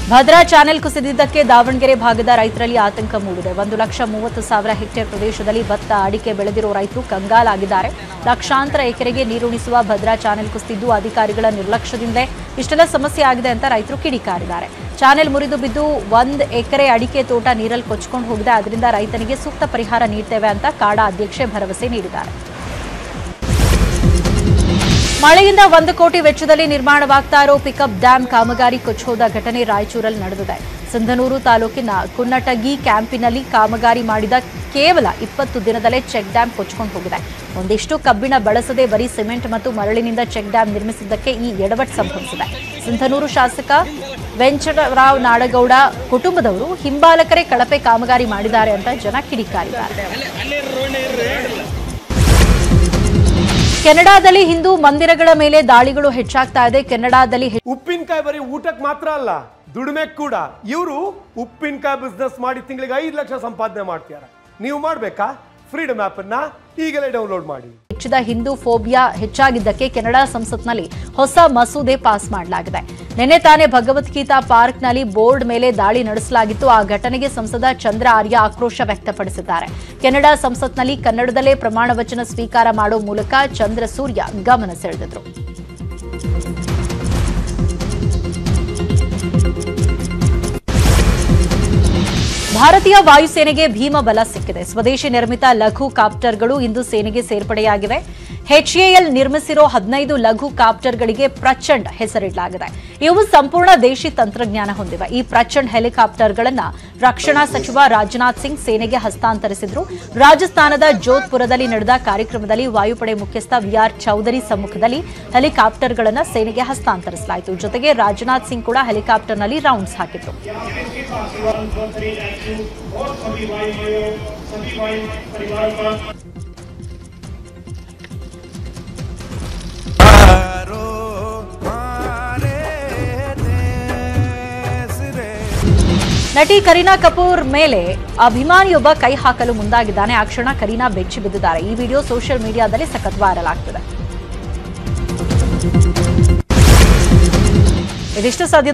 Bhadra channel ಕುಸಿದಿದ್ದಕ್ಕೆ Davanagere ಭಾಗದ ರೈತರಲ್ಲಿ ಆತಂಕ ಮೂಡಿದೆ ಒಂದು ಲಕ್ಷ ಮೂವತ್ತು ಸಾವಿರ ಹೆಕ್ಟೇರ್ ಪ್ರದೇಶದಲ್ಲಿ ಭತ್ತ ಅಡಿಕೆ ಬೆಳೆದಿರೋ ರೈತರು ಕಂಗಾಲಾಗಿದ್ದಾರೆ ಲಕ್ಷಾಂತರ ಎಕರೆಗೆ ನೀರುಣಿಸುವ ಭದ್ರಾ ಚಾನೆಲ್ ಕುಸಿದಿದ್ದು ಅಧಿಕಾರಿಗಳ ನಿರ್ಲಕ್ಷ್ಯದಿಂದಲೇ ಇಷ್ಟೆಲ್ಲ ಸಮಸ್ಯೆ ಆಗಿದೆ ಅಂತ ರೈತರು ಕಿಡಿಕಾರಿದ್ದಾರೆ ಚಾನೆಲ್ ಮುರಿದು ಬಿದ್ದು ಒಂದ್ ಎಕರೆ ಅಡಿಕೆ ತೋಟ ನೀರಲ್ಲಿ ಕೊಚ್ಕೊಂಡು ಹೋಗಿದೆ ಅದರಿಂದ ರೈತನಿಗೆ ಸೂಕ್ತ ಪರಿಹಾರ ನೀಡ್ತೇವೆ ಅಂತ ಕಾಡಾ ಅಧ್ಯಕ್ಷೆ ಭರವಸೆ ನೀಡಿದ್ದಾರೆ ಮಳೆಯಿಂದ ಒಂದು ಕೋಟಿ ವೆಚ್ಚದಲ್ಲಿ ನಿರ್ಮಾಣವಾಗ್ತಾ ಇರೋ ಪಿಕಪ್ ಡ್ಯಾಂ ಕಾಮಗಾರಿ ಕೊಚ್ಚೋದ ಘಟನೆ ರಾಯಚೂರಲ್ಲಿ ನಡೆದಿದೆ ಸಿಂಧನೂರು ತಾಲೂಕಿನ ಕುನ್ನಟಗಿ ಕ್ಯಾಂಪಿನಲ್ಲಿ ಕಾಮಗಾರಿ ಮಾಡಿದ ಕೇವಲ ಇಪ್ಪತ್ತು ದಿನದಲ್ಲೇ ಚೆಕ್ ಡ್ಯಾಂ ಕೊಚ್ಕೊಂಡು ಹೋಗಿದೆ ಒಂದಿಷ್ಟು ಕಬ್ಬಿಣ ಬಳಸದೆ ಬರೀ ಸಿಮೆಂಟ್ ಮತ್ತು ಮರಳಿನಿಂದ ಚೆಕ್ ಡ್ಯಾಂ ನಿರ್ಮಿಸಿದ್ದಕ್ಕೆ ಈ ಎಡವಟ್ಟು ಸಂಭವಿಸಿದೆ ಸಿಂಧನೂರು ಶಾಸಕ ವೆಂಚಟರಾವ್ ನಾಡಗೌಡ ಕುಟುಂಬದವರು ಹಿಂಬಾಲಕರೇ ಕಳಪೆ ಕಾಮಗಾರಿ ಮಾಡಿದ್ದಾರೆ ಅಂತ ಜನ ಕಿಡಿಕಾರಿದ್ದಾರೆ ಕೆನಡಾದಲ್ಲಿ ಹಿಂದೂ ಮಂದಿರಗಳ ಮೇಲೆ ದಾಳಿಗಳು ಹೆಚ್ಚಾಗ್ತಾ ಇದೆ ಕೆನಡಾದಲ್ಲಿ ಹೆ- ಉಪ್ಪಿನಕಾಯಿ ಬರೀ ಊಟಕ್ಕೆ ಮಾತ್ರ ಅಲ್ಲ ದುಡಿಮೆ ಕೂಡ ಇವರು ಉಪ್ಪಿನಕಾಯಿ ಬಿಸ್ನೆಸ್ ಮಾಡಿ ತಿಂಗಳಿಗೆ ಐದು ಲಕ್ಷ ಸಂಪಾದನೆ ಮಾಡ್ತಿದ್ದಾರೆ ನೀವು ಮಾಡ್ಬೇಕಾ ಫ್ರೀಡಮ್ ಆಪ್ ಅನ್ನ ಈಗಲೇ ಡೌನ್ಲೋಡ್ ಮಾಡಿ ಹೆಚ್ಚಿದ ಹಿಂದೂ ಫೋಬಿಯಾ ಹೆಚ್ಚಾಗಿದ್ದಕ್ಕೆ ಕೆನಡಾ ಸಂಸತ್ನಲ್ಲಿ ಹೊಸ ಮಸೂದೆ ಪಾಸ್ ಮಾಡಲಾಗಿದೆ ನಿನ್ನೆ ತಾನೇ ಭಗವದ್ಗೀತಾ ಪಾರ್ಕ್ನಲ್ಲಿ ಬೋರ್ಡ್ ಮೇಲೆ ದಾಳಿ ನಡೆಸಲಾಗಿತ್ತು ಆ ಘಟನೆಗೆ ಸಂಸದ ಚಂದ್ರ ಆರ್ಯ ಆಕ್ರೋಶ ವ್ಯಕ್ತಪಡಿಸಿದ್ದಾರೆ ಕೆನಡಾ ಸಂಸತ್ನಲ್ಲಿ ಕನ್ನಡದಲ್ಲೇ ಪ್ರಮಾಣ ವಚನ ಸ್ವೀಕಾರ ಮಾಡೋ ಮೂಲಕ ಚಂದ್ರ ಸೂರ್ಯ ಗಮನ ಸೆಳೆದಿದ್ರು ಭಾರತೀಯ ವಾಯುಸೇನೆಗೆ ಭೀಮ ಬಲ ಸಿಕ್ಕಿದೆ ಸ್ವದೇಶಿ ನಿರ್ಮಿತ ಲಘು ಕಾಪ್ಟರ್ಗಳು ಇಂದು ಸೇನೆಗೆ ಸೇರ್ಪಡೆಯಾಗಿವೆ ಎಚ್ಎಎಲ್ ನಿರ್ಮಿಸಿರೋ ಹದಿನೈದು ಲಘು ಕಾಪ್ಟರ್ಗಳಿಗೆ ಪ್ರಚಂಡ್ ಹೆಸರಿಡಲಾಗಿದೆ ಇವು ಸಂಪೂರ್ಣ ದೇಶಿ ತಂತ್ರಜ್ಞಾನ ಹೊಂದಿವೆ ಈ ಪ್ರಚಂಡ್ ಹೆಲಿಕಾಪ್ಟರ್ಗಳನ್ನ ರಕ್ಷಣಾ ಸಚಿವ ರಾಜನಾಥ್ ಸಿಂಗ್ ಸೇನೆಗೆ ಹಸ್ತಾಂತರಿಸಿದ್ರು ರಾಜಸ್ಥಾನದ ಜೋಧ್ಪುರದಲ್ಲಿ ನಡೆದ ಕಾರ್ಯಕ್ರಮದಲ್ಲಿ ವಾಯುಪಡೆ ಮುಖ್ಯಸ್ಥ ವಿಆರ್ ಚೌಧರಿ ಸಮ್ಮುಖದಲ್ಲಿ ಹೆಲಿಕಾಪ್ಟರ್ಗಳನ್ನ ಸೇನೆಗೆ ಹಸ್ತಾಂತರಿಸಲಾಯಿತು ಜೊತೆಗೆ ರಾಜನಾಥ್ ಸಿಂಗ್ ಕೂಡ ಹೆಲಿಕಾಪ್ಟರ್ನಲ್ಲಿ ರೌಂಡ್ಸ್ ಹಾಕಿದ್ರು ನಟಿ ಕರೀನಾ ಕಪೂರ್ ಮೇಲೆ ಅಭಿಮಾನಿಯೊಬ್ಬ ಕೈ ಹಾಕಲು ಮುಂದಾಗಿದ್ದಾನೆ ಆ ಕ್ಷಣ ಕರೀನಾ ಬೆಚ್ಚಿ ಬಿದ್ದಿದ್ದಾರೆ ಈ ವಿಡಿಯೋ ಸೋಷಿಯಲ್ ಮೀಡಿಯಾದಲ್ಲಿ ಸಖತ್ ವೈರಲ್ ಆಗ್ತಿದೆ ಇದಿಷ್ಟು ಸದ್ಯ